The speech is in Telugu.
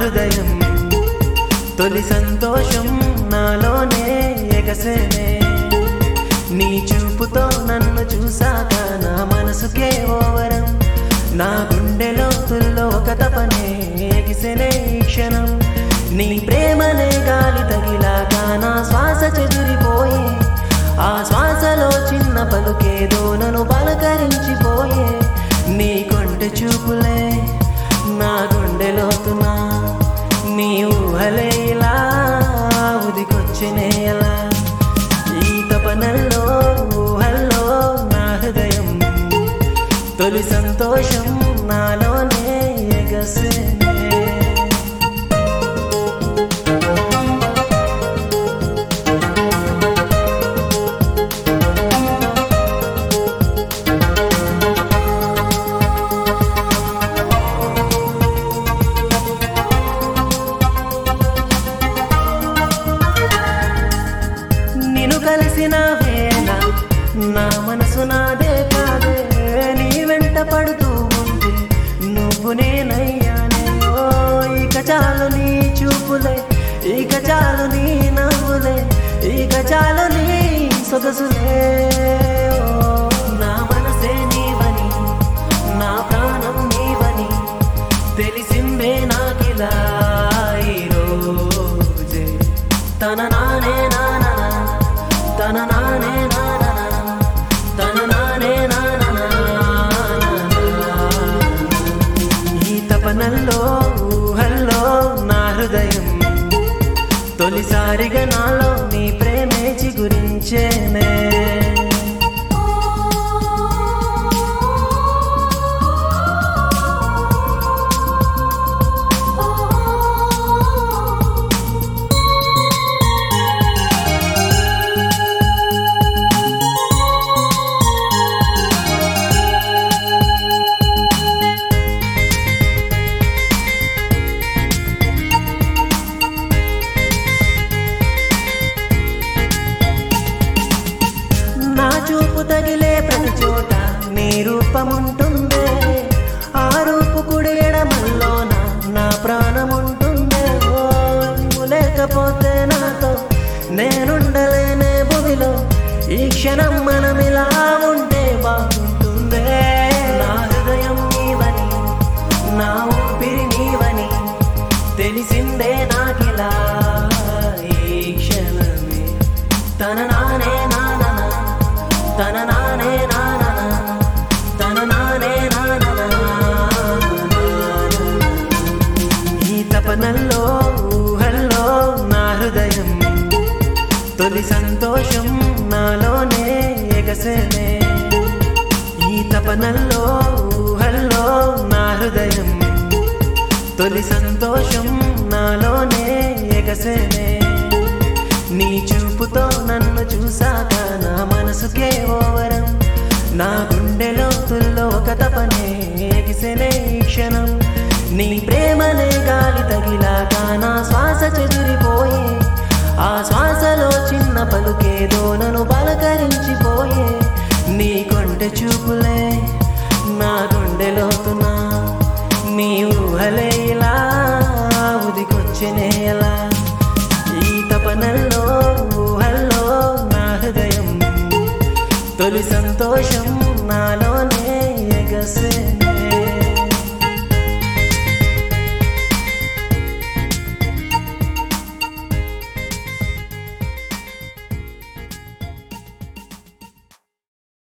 హృదయం తొలి సంతోషం నాలోనే ఎగసేనే నీ చూపుతో నన్ను చూసాక నా మనసుకే ఓవరం నా గుండె లోతుల్లో ఒక తపనే ఎగిసెనే ఈ క్షణం నీ ప్రేమనే గాలి తగిలాక నా శ్వాస చెదిరిపోయే ఆ శ్వాసలో చిన్న పలుకేదో నన్ను పలకరించిపోయే నీ కొంటె చూపులే నా గుండె లోతున నీ ఊహలే ఇలా ఉదికొచ్చినే ఎలా ఈ తపనల్లో ఊహల్లో నా హృదయం తొలి సంతోషం నాలోనే ఎగసేనే నిన్ను కలిసిన వేళ నా మనసు నాదే కాదే నీ వెంట పడుతూ ఉంటే నువ్వు నేనయ్యానే ఓ ఇక చాలు నీ చూపులే ఇక చాలు నీ నవ్వులే ఇక చాలు నీ సొగసులే ఓ నా మనసే నీవని నా ప్రాణం నీవని తెలిసిందే నాకిలా ఈరోజే తన నానే నానా తన నానే నానా తన నానే నానా ఈ తపనల్లో ఊహల్లో నా హృదయం తొలిసారిగా నాలో నీ ప్రేమే చిగురించేనే నా చూపు తగిలే ప్రతి చోట నీ రూపముంటుందే ఆ రూపు కుడి ఎడమల్లోన నా ప్రాణముంటుందే ఓ నువ్వు లేకపోతే నాతో నేనుండలేనే భూమిలో ఈ క్షణం మనం ఇలా ఉంటే బాగుంటుందే నా హృదయం నీవని నా ఊపిరి నీవని తెలిసిందే నాకిలా ఈ క్షణమే తన నానే నానా తన నానే నానా తన నానే నానా ఈ తపనల్లో ఊహల్లో నా హృదయం తొలి సంతోషం నాలోనే ఎగసేనే ఈ తపనల్లో ఊహల్లో నా హృదయం తొలి సంతోషం నాలోనే ఎగసేనే నీ చూపుతో నన్ను చూసాక నా మనసుకే ఓవరం నా గుండె లోతుల్లో ఒక తపనే ఎగిసెనే ఈ క్షణం నీ ప్రేమనే గాలి తగిలాక నా శ్వాస చెదిరిపోయే ఆ శ్వాసలో చిన్న పలుకేదో నన్ను పలకరించిపోయే నీ కొంటె చూపులే